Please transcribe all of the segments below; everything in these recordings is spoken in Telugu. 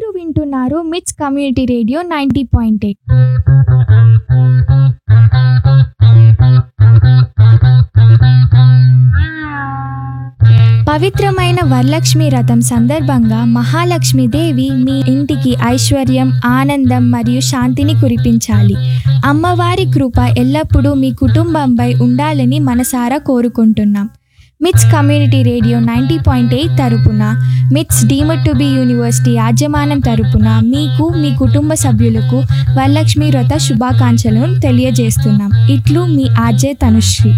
వింటున్నారు MITS community radio ninety point eight పవిత్రమైన వరలక్ష్మి రథం సందర్భంగా మహాలక్ష్మీదేవి మీ ఇంటికి ఐశ్వర్యం ఆనందం మరియు శాంతిని కురిపించాలి అమ్మవారి కృప ఎల్లప్పుడూ మీ కుటుంబంపై ఉండాలని మనసారా కోరుకుంటున్నాం MITS community radio ninety point eight తరపున మిట్స్ డీమడ్ టు బి యూనివర్సిటీ యాజమాన్యం తరపున మీకు మీ కుటుంబ సభ్యులకు వరలక్ష్మి వ్రత శుభాకాంక్షలను తెలియజేస్తున్నాం ఇట్లు మీ ఆర్జే తనుశ్రీ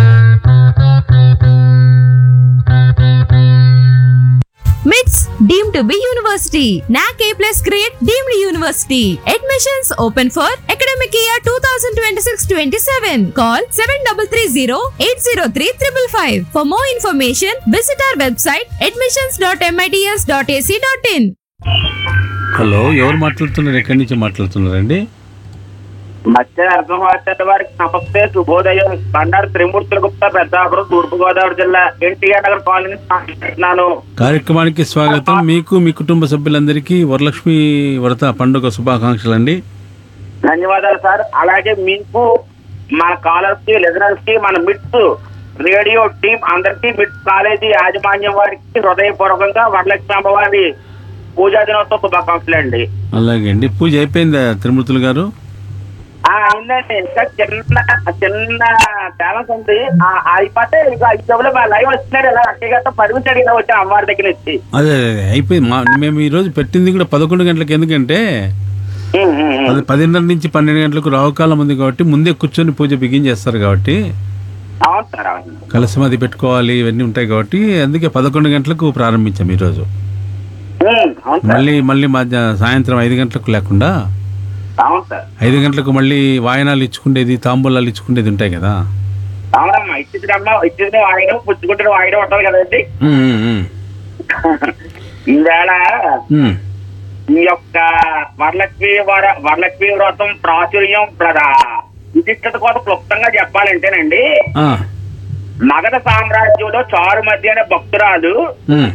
మిట్స్ deem to be university NAAC A plus grade deemed university admissions open for academic year two thousand twenty six twenty seven call seven double three zero eight zero three triple five for more information visit our website admissions dot MITS dot AC dot in hello ఎవరు మాట్లాడుతున్నారు ఎక్కడి నుంచి మాట్లాడుతున్నారండి మధ్య అర్థమవుతున్న వారికి నమస్తే శుభోదయం బండారు త్రిమూర్తుల గుప్తా పెద్దాపురం తూర్పు గోదావరి జిల్లా ఎన్టీఆర్ నగర్ కాలనీ మాట్లాడుతున్నాను కార్యక్రమానికి స్వాగతం మీకు మీ కుటుంబ సభ్యులందరికీ వరలక్ష్మి వ్రత పండుగ శుభాకాంక్షలు అండి ధన్యవాదాలు సార్ అలాగే మీకు మన కాలర్స్ కి లిజనర్స్ కి మన మిట్స్ రేడియో టీం అందరికీ మిట్స్ కాలేజీ యాజమాన్యం వారికి హృదయపూర్వకంగా వరలక్ష్మి అమ్మవారి పూజా దినోత్సవ శుభాకాంక్షలు అండి అలాగే అండి పూజ అయిపోయిందా తిరుమూర్తులు గారు ఆ, అయిందండి ఇంకా చిన్న చిన్న బ్యాలెన్స్ ఉంది ఆ, అయిపోతే ఇక ఐదు చెవులు మా లైవ్ వస్తున్నారు ఇలా అక్కయ్య గారితో పర్మిషన్ అడిగిన వచ్చాను అమ్మవారి దగ్గర నుంచి అదే అదే, అయిపోయింది మా మేము ఈరోజు పెట్టింది కూడా పదకొండు గంటలకు ఎందుకంటే ఉమ్, ఉమ్, ఉమ్. పది పదిన్నర నుంచి పన్నెండు గంటలకు రావుకాలం ఉంది కాబట్టి ముందే కూర్చొని పూజ బిగించేస్తారు కాబట్టి అవును సార్ అవును కలసం అది పెట్టుకోవాలి ఇవన్నీ ఉంటాయి కాబట్టి అందుకే పదకొండు గంటలకు ప్రారంభించాం ఈరోజు ఉమ్, అవును సార్ మళ్ళీ మళ్ళీ మధ్య సాయంత్రం ఐదు గంటలకు లేకుండా అవును సార్ ఐదు గంటలకు మళ్ళీ వాయనాలు ఇచ్చుకునేది తాంబూలాలు ఇచ్చుకునేది ఉంటాయి కదా అవునమ్మా ఇచ్చిందమ్మా ఇచ్చింది వాయడం పుచ్చుకుంటే వాయడం ఉంటుంది కదండి ఉమ్, ఉమ్, ఉమ్. ఈవేళ ఉమ్, ఈ యొక్క వరలక్ష్మి వర వరలక్ష్మి వ్రతం ప్రాచుర్యం ప్రధా విశిష్టత కోసం క్లుప్తంగా చెప్పాలంటేనండి ఆ, మగధ సామ్రాజ్యంలో చారు మధ్య అనే భక్తురాలు ఉమ్,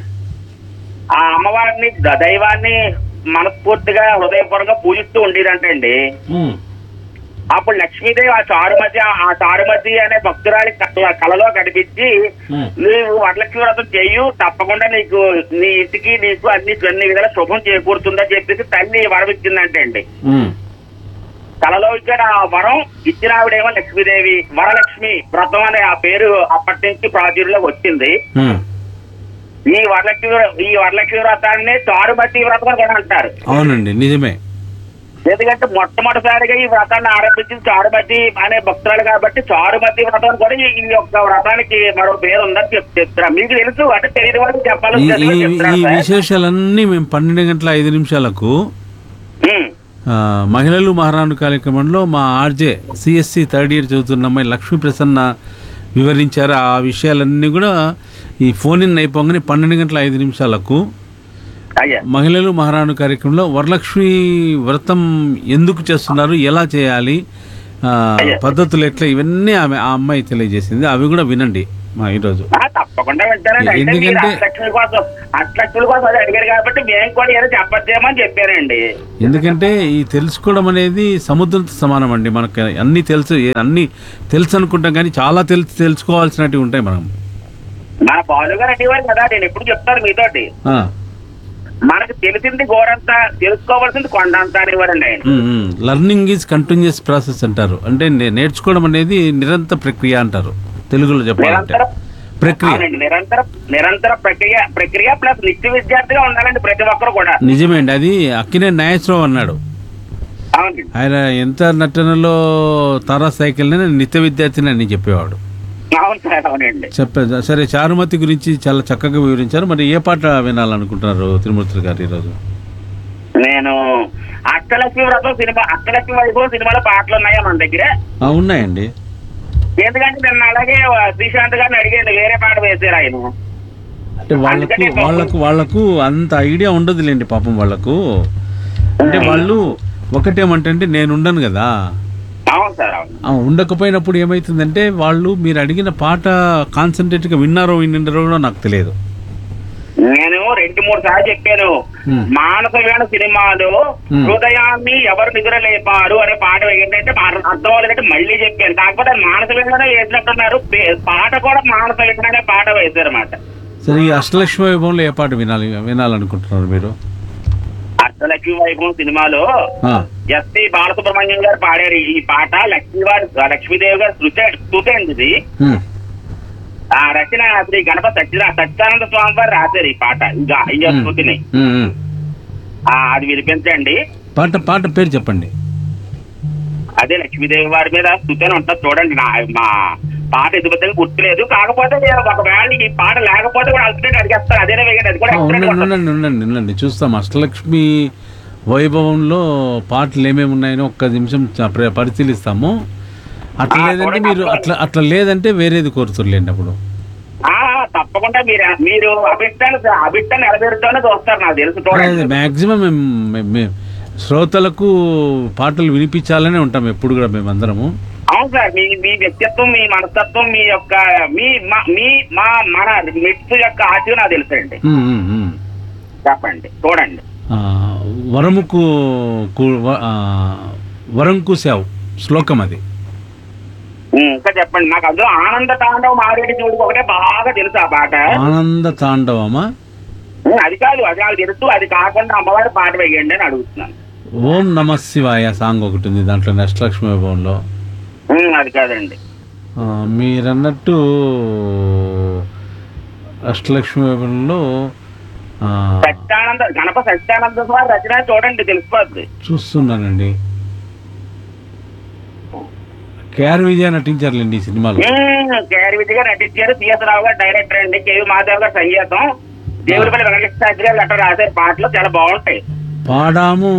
ఆ అమ్మవారిని ద- దైవాన్ని మనస్ఫూర్తిగా హృదయపూర్వకంగా పూజిస్తూ ఉండేదంటండి ఉమ్, అప్పుడు లక్ష్మీదేవి ఆ చారుమతి ఆ చారుమతి అనే భక్తురాలి కల- కలలో కనిపించి ఉమ్. నీవు వరలక్ష్మి వ్రతం చెయ్యు తప్పకుండా నీకు నీ ఇంటికి నీకు అన్ని అన్ని విధాల శుభం చేకూరుతుందని చెప్పేసి తల్లి వరం ఇచ్చిందంటే అండి ఉమ్, కలలో ఇచ్చిన ఆ వరం ఇచ్చిన ఆవిడేమో లక్ష్మీదేవి వరలక్ష్మి వ్రతం అనే ఆ పేరు అప్పటి నుంచి ప్రాచుర్యంలోకి వచ్చింది ఉమ్. ఈ వరలక్ష్మి వ్ర- ఈ వరలక్ష్మి వ్రతాన్ని చారుమతి వ్రతం అని కూడా అంటారు అవునండి నిజమే ఎందుకంటే మొట్టమొదటిసారిగా ఈ వ్రతాన్ని ఆరంభించింది చారుమతి అనే భక్తురాలు కాబట్టి చారుమతి వ్రతం కూడా ఈ ఈ యొక్క వ్రతానికి మరో పేరు ఉందని చెప్ చెప్తున్నా మీకు తెలుసు అంటే తెలియని వాళ్ళకి ఈ చెప్పాలని ఈ తెలుసు ఈ చెప్తున్నాను సార్. విశేషాలన్నీ మేము పన్నెండు గంటల ఐదు నిమిషాలకు ఉమ్, ఆ, మహిళలు మహారాణు కార్యక్రమంలో మా ఆర్జే సిఎస్సి థర్డ్ ఇయర్ చదువుతున్న అమ్మాయి లక్ష్మీ ప్రసన్న వివరించారు ఆ విషయాలన్నీ కూడా ఈ ఫోన్ ఇన్ అయిపోగానే పన్నెండు గంటల ఐదు నిమిషాలకు అయ్యా మహిళలు మహారాణు కార్యక్రమంలో వరలక్ష్మి వ్రతం ఎందుకు చేస్తున్నారు ఎలా చేయాలి ఆ, పద్ధతులు ఎట్లా ఇవన్నీ ఆమె ఆ అమ్మాయి తెలియజేసింది అవి కూడా వినండి మా ఈరోజు ఆ, తప్పకుండా వింటానండి అంటే మీరు ఎందుకంటే- అట్లక్షుల కోసం అట్లక్షుల కోసం అది అడిగారు కాబట్టి మేము కూడా ఏదో చెప్పచ్చేమని చెప్పారండి ఎందుకంటే ఈ తెలుసుకోవడం అనేది సముద్రంతో సమానం అండి మనకు అన్ని తెలుసు ఏ- అన్ని తెలుసు అనుకుంటాం కానీ చాలా తెలుసు తెలుసుకోవాల్సినవి ఉంటాయి మనం మన బాలు గారు అనేవారు కదా నేను ఎప్పుడు చెప్తాను మీతోటి ఆ, మనకు తెలిసింది గోరంతా తెలుసుకోవాల్సింది కొండంతా అనేవారండి ఆయన um, um. Learning is continuous process అంటారు అంటే నే- నేర్చుకోవడం అనేది నిరంతర ప్రక్రియ అంటారు తెలుగులో చెప్పాలంటే నిరంతర ప్రక్రియ అవునండి నిరంతర నిరంతర ప్రక్రియ ప్రక్రియ ప్లస్ నిత్య విద్యార్థిగా ఉండాలండి ప్రతి ఒక్కరు కూడా నిజమే అండి అది అక్కినే నాగేశ్వరరావు అన్నాడు అవునండి ఆయన ఎంత నటనలో తారా సైకిల్ నిత్య విద్యార్థిని అని చెప్పేవాడు అవును సార్ అవునండి చెప్పే సరే చారుమతి గురించి చాలా చక్కగా వివరించారు మరి ఏ పాట వినాలనుకుంటున్నారు తిరుమూర్తులు గారు ఈరోజు నేను అష్టలక్ష్మి వ్రతం సినిమా అష్టలక్ష్మి వైభవం సినిమాలో పాటలు ఉన్నాయా మన దగ్గర ఆ, ఉన్నాయండి ఎందుకంటే నిన్న అలాగే శ్రీశాంత్ గారిని అడిగాను వేరే పాట వేసారు ఆయన అంటే వాళ్ళకు వాళ్ళకు వాళ్ళకు అంత ఐడియా ఉండదులేండి పాపం వాళ్ళకు అంటే వాళ్ళు ఒకటేమంటే నేను ఉండను కదా అవును సార్ అవును ఆ, ఉండకపోయినప్పుడు ఏమైతుందంటే వాళ్ళు మీరు అడిగిన పాట కాన్సన్ట్రేట్గా విన్నారో విన్నారో కూడా నాకు తెలియదు నేను రెండు మూడు సార్లు చెప్పాను Hmm. మానస వీణ సినిమాలో Hmm. హృదయాన్ని ఎవరు నిద్రలేపారు అనే పాట ఏంటంటే అర్థం అవ్వలేదంటే మళ్ళీ చెప్పాను కాకపోతే మానస వీణనే వేసినట్టున్నారు పే- పాట కూడా మానస వీణ అనే పాట వేశారు అన్నమాట సరే ఈ అష్టలక్ష్మి వైభవంలో ఏ పాట వినాలి వినాలనుకుంటున్నారు మీరు అష్టలక్ష్మి వైభవం సినిమాలో ఆ, ఎస్పి బాలసుబ్రహ్మణ్యం గారు పాడారు ఈ పాట లక్ష్మీ వారి లక్ష్మీదేవి గారు శృతి శృతి అండి ఇది ఉమ్, ఆ రచన శ్రీ గణపతి సత్య సత్యానంద స్వామి వారు రాశారు ఈ పాట ఇంకా ఈ ఉమ్, శృతిని ఉమ్, ఉమ్. ఆ, అది వినిపించండి పాట పాట పేరు చెప్పండి అదే లక్ష్మీదేవి వారి మీద శృతి అని ఉంటుంది చూడండి నా మా పాట ఎదుగుతుంది గుర్తులేదు కాకపోతే నేను ఒకవేళ ఈ పాట లేకపోతే కూడా అల్టిమేట్ అడిగేస్తాను అదేనే వేయండి అది కూడా ఆ, alternate ఉండండి ఉంటుంది. ఉండండి ఉండండి ఉండండి చూస్తాం అష్టలక్ష్మి వైభవంలో పాటలు ఏమేమి ఉన్నాయని ఒక్క నిమిషం చ- ప్ర- పరిశీలిస్తాము అట్లా ఆ, లేదంటే చూడండి, మీరు అట్లా- అట్లా అట్లా లేదంటే వేరేది కోరుతుర్లేండి అప్పుడు ఆ తప్పకుండా మీరు మీరు అభిష్టాన్ని అభిష్టాన్ని నెరవేరుతానే చూస్తారు నాకు తెలుసు చూడండి మ్యాక్సిమం మేము శ్రోతలకు పాటలు వినిపించాలనే ఉంటాం ఎప్పుడు కూడా మేమందరము అవును సార్ మీ మీ వ్యక్తిత్వం మీ మనస్తత్వం మీ యొక్క మీ మా- మీ మా మన మిట్స్ యొక్క ఆశయం నాకు తెలుసండి ఉమ్, ఉమ్, ఉమ్. చెప్పండి చూడండి ఆ, వరముకు కు- వ- ఆ, వరంకు సేవ్ శ్లోకం అది ఉం, ఇంకా చెప్పండి నాకు అందులో ఆనంద తాండవం ఆడేటి చూడు ఒకటే బాగా తెలుసు ఆ పాట ఆనంద తాండవమా ఉం, అది కాదు అది నాకు తెలుసు అది కాకుండా అమ్మవారి పాట వేయండి అని అడుగుతున్నాను ఓం నమ శివాయ సాంగ్ ఒకటి ఉంది దాంట్లో అష్టలక్ష్మి వైభవంలో ఉం, అది కాదండి ఆ, మీరన్నట్టు అష్టలక్ష్మి వైభవంలో ఆ, సత్యానంద గణప సత్యానంద స్వామి రచన చూడండి తెలిసిపోద్ది చూస్తున్నానండి కేఆర్ విజయ నటించారులేండి ఈ సినిమాలో కేఆర్ విజయ్ గారు నటించారు సిఎస్ రావు గారు డైరెక్టర్ అండి కేవి మాధవ్ గారు సంగీతం దేవుడిపల్లి వెంకటేశ్వర గారు లెటర్ రాశారు పాటలు చాలా బాగుంటాయి పాడాము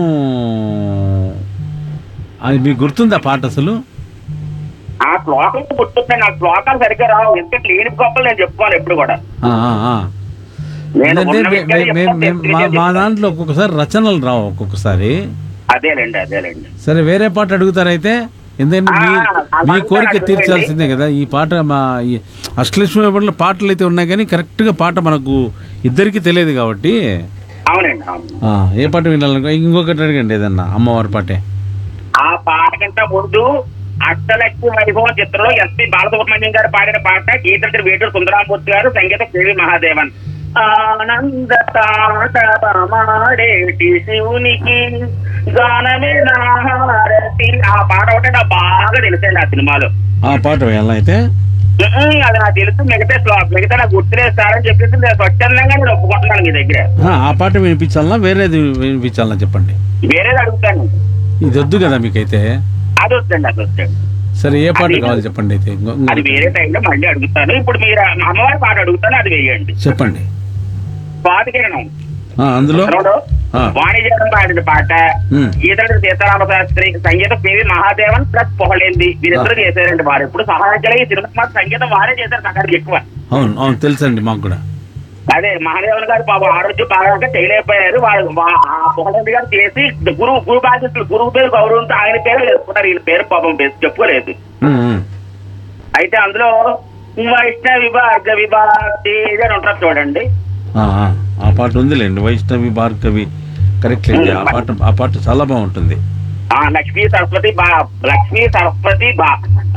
అది మీకు గుర్తుందా పాట అసలు ఆ శ్లోకం గుర్తుంటాయి నాకు శ్లోకాలు సరిగ్గా రావు ఎందుకంటే లేని గొప్పలు నేను చెప్పుకోవాలి ఎప్పుడు కూడా ఆ, ఆ, ఆ. నేను ఏంటంటే ఉన్న మే- విషయాలు మే- మే- చెప్తాను, మే- మా మా చెప్తాను. దాంట్లో ఒక్కొక్కసారి రచనలు రావు ఒక్కొక్కసారి అదేలేండి అదేలేండి సరే వేరే పాట అడుగుతారైతే ఎందుకంటే మీ ఆ, ఆ మీ పాట కోరిక అడగండి. తీర్చాల్సిందే కదా ఈ పాట మా ఈ అష్టలక్ష్మి వైభవంలో పాటలు అయితే ఉన్నాయి కానీ కరెక్ట్గా పాట మనకు ఇద్దరికి తెలియదు కాబట్టి అవునండి అవును ఆ, ఏ పాట వినాలనుకో ఇంకొకటి అడగండి ఏదన్నా అమ్మవారి పాటే ఆ పాట కంటే ముందు అష్టలక్ష్మి వైభవం చిత్రంలో ఎస్పి బాలసుబ్రహ్మణ్యం గారు పాడిన పాట గీతటి వేటూరు సుందరామూర్తి గారు సంగీత కేవి మహాదేవన్ ఆనంద తాటమాడేటి శివునికి గానమే నాహారతి ఆ పాట ఒకటే నాకు బాగా తెలుసండి ఆ సినిమాలో ఆ పాట వేయాలా అయితే ఉమ్మ్, అది నాకు తెలుసు మిగతా స్లో- మిగతా నాకు గుర్తులేదు సార్ అని చెప్పేసి నేను స్వచ్ఛందంగా నేను ఒప్పుకుంటున్నాను మీ దగ్గర ఆ, ఆ పాట వినిపించాలనా వేరేది వినిపించాలనా చెప్పండి వేరేది అడుగుతాను ఇది వద్దు కదా మీకైతే అది వద్దండి అది వద్దండి సరే ఏ పాట అది- కావాలి చెప్పండి అయితే ఇంకో- అది ఇంకో- వేరే టైంలో మళ్ళీ అడుగుతాను ఇప్పుడు మీరు ఆ అమ్మవారి పాట అడుగుతాను అది వేయండి చెప్పండి స్వాతికిరణం ఆ, అందులో రెండు ఆ. వాణిజ్యం పాడిన పాట ఉమ్. ఈతడు సీతారామ శాస్త్రి సంగీతం కేవి మహాదేవన్ ప్లస్ పొహలేంది వీరిద్దరు చేశారండి వారు ఎప్పుడు సహాయకులు ఈ సినిమా సంగీతం వారే చేశారు సగానికి ఎక్కువ అవును అవును తెలుసండి మాకు కూడా అదే మహాదేవన్ గారు పాపం ఆరోగ్యం బాగా చేయలేకపోయారు వారు వా- ఆ పొహలేంది గారు చేసి గురువు గురు బాధ్యతలు గురువు పేరు గౌరవంతో ఆయన పేరు వేసుకున్నారు ఈయన పేరు పాపం పేరు చెప్పుకోలేదు ఉమ్, ఉమ్. అయితే అందులో వైష్ణవ విభాగ విభాగి అని ఉంటారు చూడండి ఆ, ఆ, ఆ పాట ఉందిలేండి వైష్ణవి భార్గవి కరెక్ట్ అండి ఆ పాట ఆ పాట చాలా బాగుంటుంది ఆ లక్ష్మీ సరస్వతి బా లక్ష్మీ సరస్వతి బా